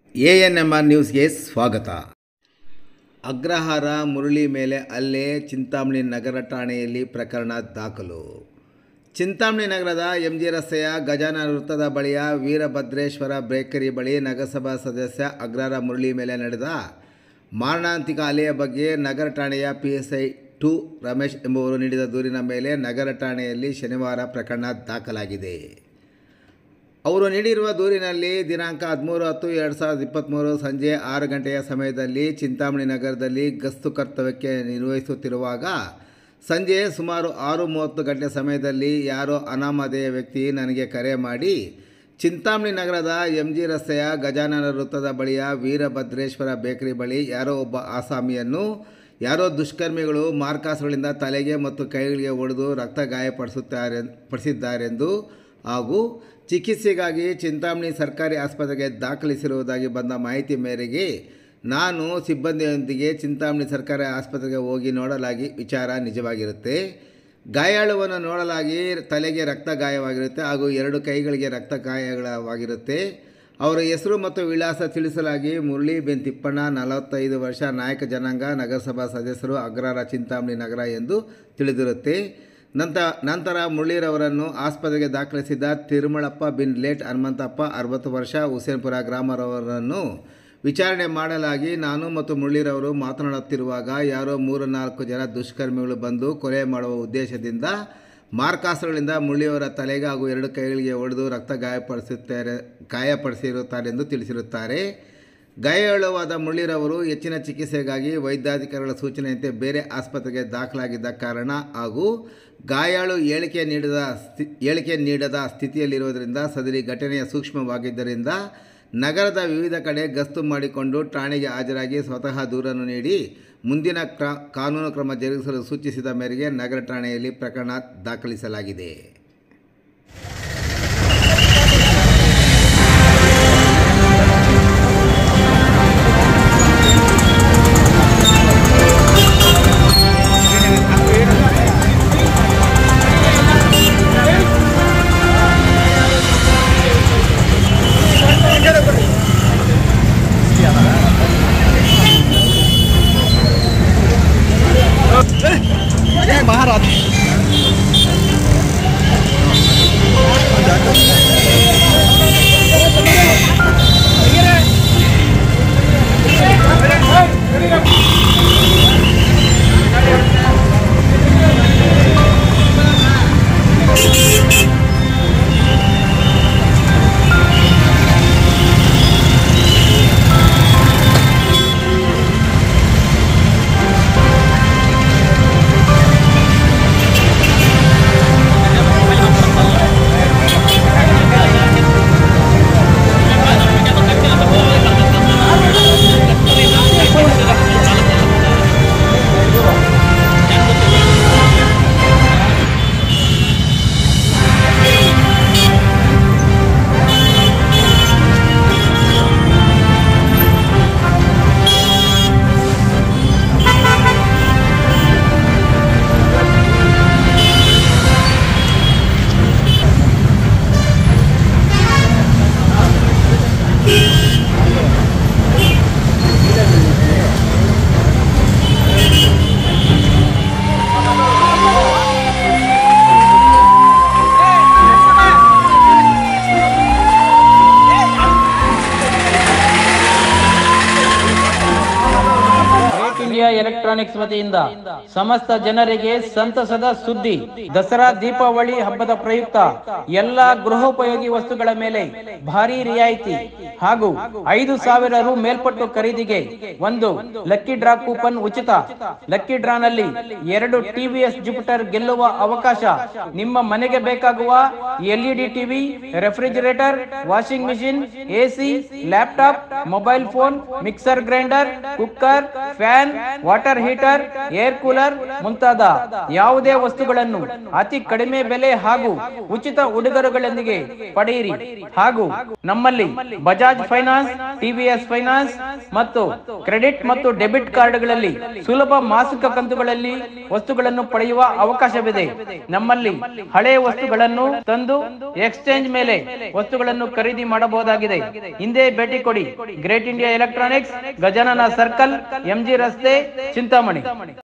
A N M R ನ್ಯೂಸ್ಗೆ ಸ್ವಾಗತ ಅಗ್ರಹಾರ ಮುರಳಿ ಮೇಲೆ ಹಲ್ಲೆ ಚಿಂತಾಮಣಿ ನಗರ ಠಾಣೆಯಲ್ಲಿ ಪ್ರಕರಣ ದಾಖಲು ಚಿಂತಾಮಣಿ ನಗರದ ಎಂ ಜಿ ರಸ್ತೆಯ ಗಜಾನ ವೃತ್ತದ ಬಳಿಯ ವೀರಭದ್ರೇಶ್ವರ ಬೇಕರಿ ಬಳಿ ನಗರಸಭಾ ಸದಸ್ಯ ಅಗ್ರಹಾರ ಮುರಳಿ ಮೇಲೆ ನಡೆದ ಮಾರಣಾಂತಿಕ ಹಲ್ಲೆಯ ಬಗ್ಗೆ ನಗರ ಠಾಣೆಯ ಪಿ ಎಸ್ ಐ ಟು ರಮೇಶ್ ಎಂಬುವರು ನೀಡಿದ ದೂರಿನ ಮೇಲೆ ನಗರ ಠಾಣೆಯಲ್ಲಿ ಶನಿವಾರ ಪ್ರಕರಣ ದಾಖಲಾಗಿದೆ ಅವರು ನೀಡಿರುವ ದೂರಿನಲ್ಲಿ ದಿನಾಂಕ ಹದಿಮೂರು ಹತ್ತು ಎರಡು ಸಾವಿರದ ಇಪ್ಪತ್ತ್ಮೂರು ಸಂಜೆ ಆರು ಗಂಟೆಯ ಸಮಯದಲ್ಲಿ ಚಿಂತಾಮಣಿ ನಗರದಲ್ಲಿ ಗಸ್ತು ಕರ್ತವ್ಯಕ್ಕೆ ನಿರ್ವಹಿಸುತ್ತಿರುವಾಗ ಸಂಜೆ ಸುಮಾರು ಆರು ಮೂವತ್ತು ಗಂಟೆ ಸಮಯದಲ್ಲಿ ಯಾರೋ ಅನಾಮಧೇಯ ವ್ಯಕ್ತಿ ನನಗೆ ಕರೆ ಮಾಡಿ ಚಿಂತಾಮಣಿ ನಗರದ ಎಂ ಜಿ ರಸ್ತೆಯ ಗಜಾನನ ವೃತ್ತದ ಬಳಿಯ ವೀರಭದ್ರೇಶ್ವರ ಬೇಕರಿ ಬಳಿ ಯಾರೋ ಒಬ್ಬ ಆಸಾಮಿಯನ್ನು ಯಾರೋ ದುಷ್ಕರ್ಮಿಗಳು ಮಾರ್ಕಾಸುಗಳಿಂದ ತಲೆಗೆ ಮತ್ತು ಕೈಗಳಿಗೆ ಹೊಡೆದು ರಕ್ತ ಗಾಯಪಡಿಸುತ್ತಾರೆ ಪಡಿಸಿದ್ದಾರೆಂದು ಹಾಗೂ ಚಿಕಿತ್ಸೆಗಾಗಿ ಚಿಂತಾಮಣಿ ಸರ್ಕಾರಿ ಆಸ್ಪತ್ರೆಗೆ ದಾಖಲಿಸಿರುವುದಾಗಿ ಬಂದ ಮಾಹಿತಿ ಮೇರೆಗೆ ನಾನು ಸಿಬ್ಬಂದಿಯೊಂದಿಗೆ ಚಿಂತಾಮಣಿ ಸರ್ಕಾರಿ ಆಸ್ಪತ್ರೆಗೆ ಹೋಗಿ ನೋಡಲಾಗಿ ವಿಚಾರ ನಿಜವಾಗಿರುತ್ತೆ ಗಾಯಾಳುವನ್ನು ನೋಡಲಾಗಿ ತಲೆಗೆ ರಕ್ತ ಗಾಯವಾಗಿರುತ್ತೆ ಹಾಗೂ ಎರಡು ಕೈಗಳಿಗೆ ರಕ್ತ ಗಾಯಗಳವಾಗಿರುತ್ತೆ ಅವರ ಹೆಸರು ಮತ್ತು ವಿಳಾಸ ತಿಳಿಸಲಾಗಿ ಮುರಳಿ ಬೆನ್ ತಿಪ್ಪಣ್ಣ ನಲವತ್ತೈದು ವರ್ಷ ನಾಯಕ ಜನಾಂಗ ನಗರಸಭಾ ಸದಸ್ಯರು ಅಗ್ರಹಾರ ಚಿಂತಾಮಣಿ ನಗರ ಎಂದು ತಿಳಿದಿರುತ್ತೆ ನಂತರ ನಂತರ ಮುರಳಿರವರನ್ನು ಆಸ್ಪತ್ರೆಗೆ ದಾಖಲಿಸಿದ ತಿರುಮಳಪ್ಪ ಬಿನ್ ಲೇಟ್ ಹನುಮಂತಪ್ಪ ಅರವತ್ತು ವರ್ಷ ಹುಸೇನ್ಪುರ ಗ್ರಾಮರವರನ್ನು ವಿಚಾರಣೆ ಮಾಡಲಾಗಿ ನಾನು ಮತ್ತು ಮುರಳಿರವರು ಮಾತನಾಡುತ್ತಿರುವಾಗ ಯಾರೋ ಮೂರು ನಾಲ್ಕು ಜನ ದುಷ್ಕರ್ಮಿಗಳು ಬಂದು ಕೊಲೆ ಮಾಡುವ ಉದ್ದೇಶದಿಂದ ಮಾರ್ಕಾಸ್ತ್ರಗಳಿಂದ ಮುರಳಿಯವರ ತಲೆಗೆ ಹಾಗೂ ಎರಡು ಕೈಗಳಿಗೆ ಹೊಡೆದು ರಕ್ತ ಗಾಯಪಡಿಸುತ್ತಾರೆ ಗಾಯಪಡಿಸಿರುತ್ತಾರೆಂದು ತಿಳಿಸಿರುತ್ತಾರೆ ಗಾಯಾಳುವಾದ ಮುರಳಿರವರು ಹೆಚ್ಚಿನ ಚಿಕಿತ್ಸೆಗಾಗಿ ವೈದ್ಯಾಧಿಕಾರಿಗಳ ಸೂಚನೆಯಂತೆ ಬೇರೆ ಆಸ್ಪತ್ರೆಗೆ ದಾಖಲಾಗಿದ್ದ ಕಾರಣ ಹಾಗೂ ಗಾಯಾಳು ಹೇಳಿಕೆ ನೀಡದ ಸ್ಥಿ ಹೇಳಿಕೆ ನೀಡದ ಸ್ಥಿತಿಯಲ್ಲಿರುವುದರಿಂದ ಸದರಿ ಘಟನೆಯ ಸೂಕ್ಷ್ಮವಾಗಿದ್ದರಿಂದ ನಗರದ ವಿವಿಧ ಕಡೆ ಗಸ್ತು ಮಾಡಿಕೊಂಡು ಠಾಣೆಗೆ ಹಾಜರಾಗಿ ಸ್ವತಃ ದೂರನ್ನು ನೀಡಿ ಮುಂದಿನ ಕ್ರ ಕಾನೂನು ಕ್ರಮ ಜರುಗಿಸಲು ಸೂಚಿಸಿದ ಮೇರೆಗೆ ನಗರ ಠಾಣೆಯಲ್ಲಿ ಪ್ರಕರಣ ದಾಖಲಿಸಲಾಗಿದೆ ಗ್ರೇಟ್ ಇಂಡಿಯಾ ಎಲೆಕ್ಟ್ರಾನಿಕ್ಸ್ ವತಿಯಿಂದ ಸಮಸ್ತ ಜನರಿಗೆ ಸಂತಸದ ಸುದ್ದಿ ದಸರಾ ದೀಪಾವಳಿ ಹಬ್ಬದ ಪ್ರಯುಕ್ತ ಎಲ್ಲಾ ಗೃಹೋಪಯೋಗಿ ವಸ್ತುಗಳ ಮೇಲೆ ಭಾರಿ ರಿಯಾಯಿತಿ ಹಾಗೂ ಐದು ಸಾವಿರ ರು ಮೇಲ್ಪಟ್ಟು ಖರೀದಿಗೆ ಒಂದು ಲಕ್ಕಿ ಡ್ರಾ ಕೂಪನ್ ಉಚಿತ ಲಕ್ಕಿ ಡ್ರಾನಲ್ಲಿ ಎರಡು ಟಿವಿಎಸ್ ಜುಪಿಟರ್ ಗೆಲ್ಲುವ ಅವಕಾಶ ನಿಮ್ಮ ಮನೆಗೆ ಬೇಕಾಗುವ LED TV refrigerator washing machine AC laptop mobile phone mixer grinder cooker fan water heater air cooler ಮುಂತಾದ ಯಾವುದೇ ವಸ್ತುಗಳನ್ನು ಅತಿ ಕಡಿಮೆ ಬೆಲೆ ಹಾಗೂ ಉಚಿತ ಉಡುಗೊರೆಗಳೊಂದಿಗೆ ಪಡೆಯಿರಿ ಹಾಗೂ ನಮ್ಮಲ್ಲಿ ಬಜಾಜ್ ಫೈನಾನ್ಸ್ ಟಿವಿಎಸ್ ಫೈನಾನ್ಸ್ ಮತ್ತು ಕ್ರೆಡಿಟ್ ಮತ್ತು ಡೆಬಿಟ್ ಕಾರ್ಡ್ಗಳಲ್ಲಿ ಸುಲಭ ಮಾಸಿಕ ಕಂತುಗಳಲ್ಲಿ ವಸ್ತುಗಳನ್ನು ಪಡೆಯುವ ಅವಕಾಶವಿದೆ ನಮ್ಮಲ್ಲಿ ಹಳೆ ವಸ್ತುಗಳನ್ನು ತಂದು ಎಕ್ಸ್ಚೇಂಜ್ ಮೇಲೆ ವಸ್ತುಗಳನ್ನು ಖರೀದಿ ಮಾಡಬಹುದಾಗಿದೆ ಹಿಂದೆ ಭೇಟಿ ಕೊಡಿ great India electronics Gajanana circle MG ರಸ್ತೆ ಚಿಂತಾಮಣಿ